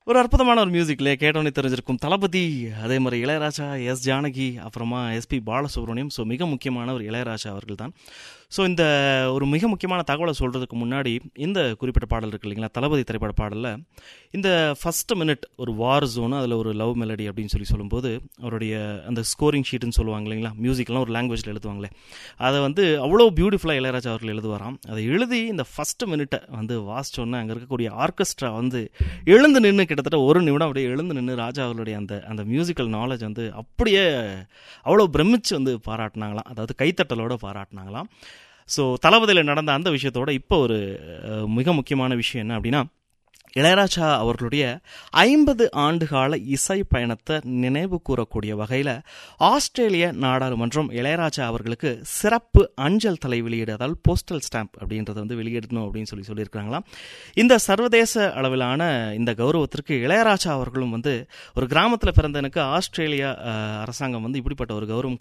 ஒரு அற்புதமான ஒரு மியூசிக்ல கேட்டோன்னே தெரிஞ்சிருக்கும் தளபதி அதே மாதிரி இளையராஜா எஸ் ஜானகி அப்புறமா எஸ்பி பாலசுப்ரமணியம் ஸோ மிக முக்கியமான ஒரு இளையராஜா அவர்கள் தான் ஸோ இந்த ஒரு மிக முக்கியமான தகவலை சொல்கிறதுக்கு முன்னாடி இந்த குறிப்பிட்ட பாடல் இருக்கு இல்லைங்களா தளபதி திரைப்பட பாடலில் இந்த ஃபஸ்ட் மினிட் ஒரு வார் ஜோனு அதில் ஒரு லவ் மெலடி அப்படின்னு சொல்லி சொல்லும்போது அவருடைய அந்த ஸ்கோரிங் ஷீட்டுன்னு சொல்லுவாங்க இல்லைங்களா மியூசிக்லாம் ஒரு லாங்குவேஜில் எழுதுவாங்களே அதை வந்து அவ்வளோ பியூட்டிஃபுல்லாக இளையராஜா அவர்கள் எழுதுவாராம் அதை எழுதி இந்த ஃபஸ்ட் மினிட்டை வந்து வாசிச்சோன்னே அங்கே இருக்கக்கூடிய ஆர்கெஸ்ட்ரா வந்து எழுந்து நின்று கிட்டத்தட்ட ஒரு நிமிடம் அப்படியே எழுந்து நின்று ராஜா அவர்களுடைய அந்த அந்த மியூசிக்கல் நாலேஜ் வந்து அப்படியே அவ்வளோ பிரமிச்சு வந்து பாராட்டினாங்களாம் அதாவது கைத்தட்டலோட பாராட்டினாங்களாம் ஸோ தளபதியில் நடந்த அந்த விஷயத்தோட இப்போ ஒரு அஹ், மிக முக்கியமான விஷயம் என்ன அப்படின்னா இளையராஜா அவர்களுடைய ஐம்பது ஆண்டுகால இசை பயணத்தை நினைவு கூறக்கூடிய வகையில் ஆஸ்திரேலிய நாடாளுமன்றம் இளையராஜா அவர்களுக்கு சிறப்பு அஞ்சல் தலை வெளியீடு அதாவது போஸ்டல் ஸ்டாம்ப் அப்படின்றத வந்து வெளியிடணும் அப்படின்னு சொல்லி சொல்லியிருக்காங்களாம் இந்த சர்வதேச அளவிலான இந்த கௌரவத்திற்கு இளையராஜா அவர்களும் வந்து ஒரு கிராமத்தில் பிறந்தனுக்கு ஆஸ்திரேலியா அஹ், அரசாங்கம் வந்து இப்படிப்பட்ட ஒரு கௌரவம்